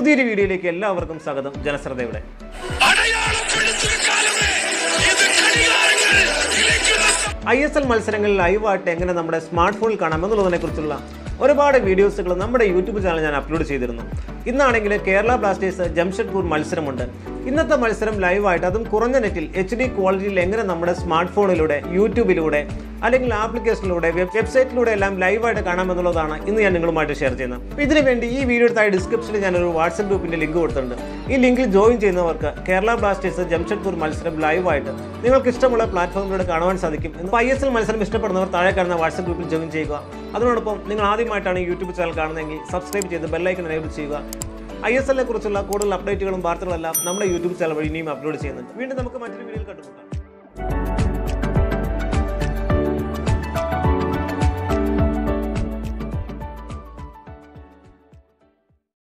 പുതിയൊരു വീഡിയോയിലേക്ക് എല്ലാവർക്കും സ്വാഗതം ജനശ്രദ്ധയുടെ അടയാളം പിടിച്ചൊരു കാലമേ ഇത് കടികാരങ്ങൾ ഇലയ്ക്കുന്ന ഐ എസ് എൽ മത്സരങ്ങളിൽ ലൈവായിട്ട് എങ്ങനെ നമ്മുടെ സ്മാർട്ട് ഫോണിൽ കാണാം എന്നുള്ളതിനെ കുറിച്ചുള്ള ഒരുപാട് വീഡിയോസുകൾ നമ്മുടെ യൂട്യൂബ് ചാനൽ ഞാൻ അപ്ലോഡ് ചെയ്തിരുന്നു ഇന്നാണെങ്കിൽ കേരള ബ്ലാസ്റ്റേഴ്സ് ജംഷഡ്പൂർ മത്സരമുണ്ട് ഇന്നത്തെ മത്സരം ലൈവായിട്ട് അതും കുറഞ്ഞ നെറ്റിൽ എച്ച് ഡി ക്വാളിറ്റിയിൽ എങ്ങനെ നമ്മുടെ സ്മാർട്ട് ഫോണിലൂടെ യൂട്യൂബിലൂടെ അല്ലെങ്കിൽ ആപ്ലിക്കേഷനിലൂടെ വെബ് വെബ്സൈറ്റിലൂടെ എല്ലാം ലൈവായിട്ട് കാണാമെന്നുള്ളതാണ് ഇന്ന് ഞാൻ നിങ്ങളുമായിട്ട് ഷെയർ ചെയ്യുന്നത് അപ്പോൾ ഇതിനു വേണ്ടി ഈ വീഡിയോ താഴെ ഡിസ്ക്രിപ്ഷനിൽ ഞാനൊരു വാട്സപ്പ് ഗ്രൂപ്പിൻ്റെ ലിങ്ക് കൊടുത്തിട്ടുണ്ട് ഈ ലിങ്കിൽ ജോയിൻ ചെയ്യുന്നവർക്ക് കേരള ബ്ലാസ്റ്റേഴ്സ് ജംഷഡ്പൂർ മത്സരം ലൈവായിട്ട് നിങ്ങൾക്ക് ഇഷ്ടമുള്ള പ്ലാറ്റ്ഫോമിലൂടെ കാണുവാൻ സാധിക്കും ഇന്ന് ഐ എസ് എൽ മത്സരം ഇഷ്ടപ്പെടുന്നവർ താഴെ കാണുന്ന വാട്സപ്പ് ഗ്രൂപ്പിൽ ജോയിൻ ചെയ്യുക അതിനോടൊപ്പം നിങ്ങൾ ആദ്യമായിട്ടാണ് ഈ യൂട്യൂബ് ചാനൽ കാണുന്നതെങ്കിൽ സബ്സ്ക്രൈബ് ചെയ്ത് ബെല്ലൈക്കൺ എനേബിൾ ചെയ്യുക ഐ എസ് എല്ലിനെ കുറിച്ചുള്ള കൂടുതൽ അപ്ഡേറ്റുകളും വാർത്തകളെല്ലാം നമ്മുടെ യൂട്യൂബ് ചാനൽ വഴി ഇനിയും അപ്ലോഡ് ചെയ്യുന്നുണ്ട് വീണ്ടും നമുക്ക് മറ്റൊരു വീഡിയോയിൽ കണ്ടുമുട്ടാം